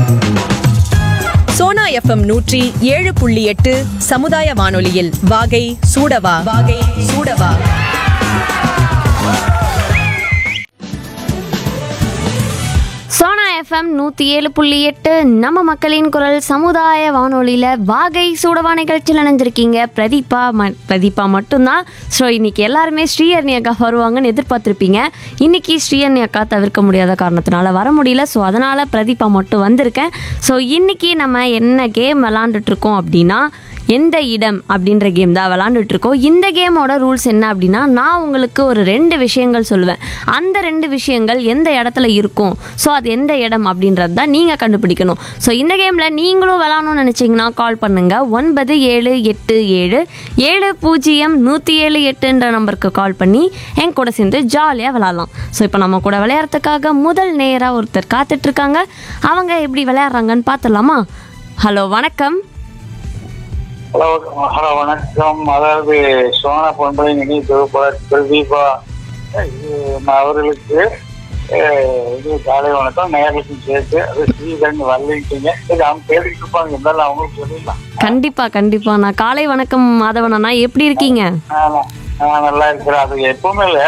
Sona FM நூற்றி ஏழு புள்ளி எட்டு சமுதாய வானொலியில் வாகை சூடவா வாகை சூடவா சோனா எஃப்எம் நூற்றி ஏழு புள்ளி எட்டு நம்ம மக்களின் குரல் சமுதாய வானொலியில் வாகை சூடவா நிகழ்ச்சியில் நினைஞ்சிருக்கீங்க பிரதீபா ம பிரதீபா மட்டும்தான் ஸோ இன்னைக்கு எல்லாருமே ஸ்ரீஹர்ணி அக்கா வருவாங்கன்னு எதிர்பார்த்துருப்பீங்க இன்னைக்கு ஸ்ரீஹர்ணி அக்கா தவிர்க்க முடியாத காரணத்தினால வர முடியல ஸோ அதனால் பிரதீபா மட்டும் வந்திருக்கேன் ஸோ இன்னைக்கு நம்ம என்ன கேம் விளாண்டுட்டு இருக்கோம் அப்படின்னா எந்த இடம் அப்படின்ற கேம் தான் விளாண்டுட்டு இருக்கோம் இந்த கேமோட ரூல்ஸ் என்ன அப்படின்னா நான் உங்களுக்கு ஒரு ரெண்டு விஷயங்கள் சொல்லுவேன் அந்த ரெண்டு விஷயங்கள் எந்த இடத்துல இருக்கும் ஸோ அது எந்த இடம் அப்படின்றது தான் நீங்கள் கண்டுபிடிக்கணும் ஸோ இந்த கேமில் நீங்களும் விளாடணும்னு நினச்சிங்கன்னா கால் பண்ணுங்கள் ஒன்பது ஏழு எட்டு ஏழு ஏழு பூஜ்ஜியம் நூற்றி ஏழு எட்டுன்ற நம்பருக்கு கால் பண்ணி என் கூட சேர்ந்து ஜாலியாக விளாட்லாம் ஸோ இப்போ நம்ம கூட விளையாடுறதுக்காக முதல் நேராக ஒருத்தர் காத்துட்ருக்காங்க அவங்க எப்படி விளையாடுறாங்கன்னு பார்த்துடலாமா ஹலோ வணக்கம் ஹலோ ஹலோ வணக்கம் அதாவது சோனா பொன்பளை நினைவு தொகுப்பாளர் பிரதீபா அஹ் அவர்களுக்கு அஹ், இது காலை வணக்கம் நேர்களுக்கும் சேர்த்து அது ஸ்ரீதரன் வரலிட்டீங்க சரி அவங்க கேட்டுட்டு இருப்பாங்க இருந்தாலும் அவங்களுக்கு சொல்லிடலாம் கண்டிப்பா கண்டிப்பா நான் காலை வணக்கம் மாதவன் அண்ணா எப்படி இருக்கீங்க நான் நான் நல்லா இருக்கிறேன் அது எப்பவுமே இல்லை